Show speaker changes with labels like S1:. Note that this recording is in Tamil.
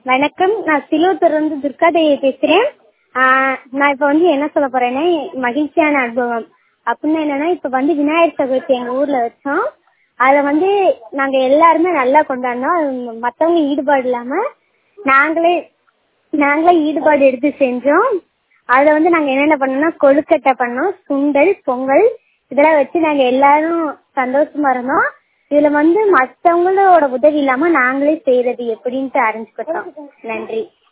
S1: வணக்கம் நான் சிலோத்தூர்லேருந்து துர்காதேவி பேசுகிறேன் நான் இப்போ வந்து என்ன சொல்ல போகிறேன்னா மகிழ்ச்சியான அனுபவம் அப்படின்னா என்னன்னா இப்போ வந்து விநாயகர் சதுர்த்தி எங்கள் ஊரில் வச்சோம் அதில் வந்து நாங்கள் எல்லாருமே நல்லா கொண்டாடினோம் அது மற்றவங்க ஈடுபாடு இல்லாமல் நாங்களே நாங்களே ஈடுபாடு எடுத்து செஞ்சோம் அதில் வந்து நாங்கள் என்னென்ன பண்ணோம்னா கொழுக்கட்டை பண்ணோம் சுண்டல் பொங்கல் இதெல்லாம் வச்சு நாங்கள் எல்லாரும் சந்தோஷமா இருந்தோம் இதில் வந்து மற்றவங்களோட உதவி இல்லாமல் நாங்களே செய்கிறது எப்படின்ட்டு அறிஞ்சுக்கிட்டோம் நன்றி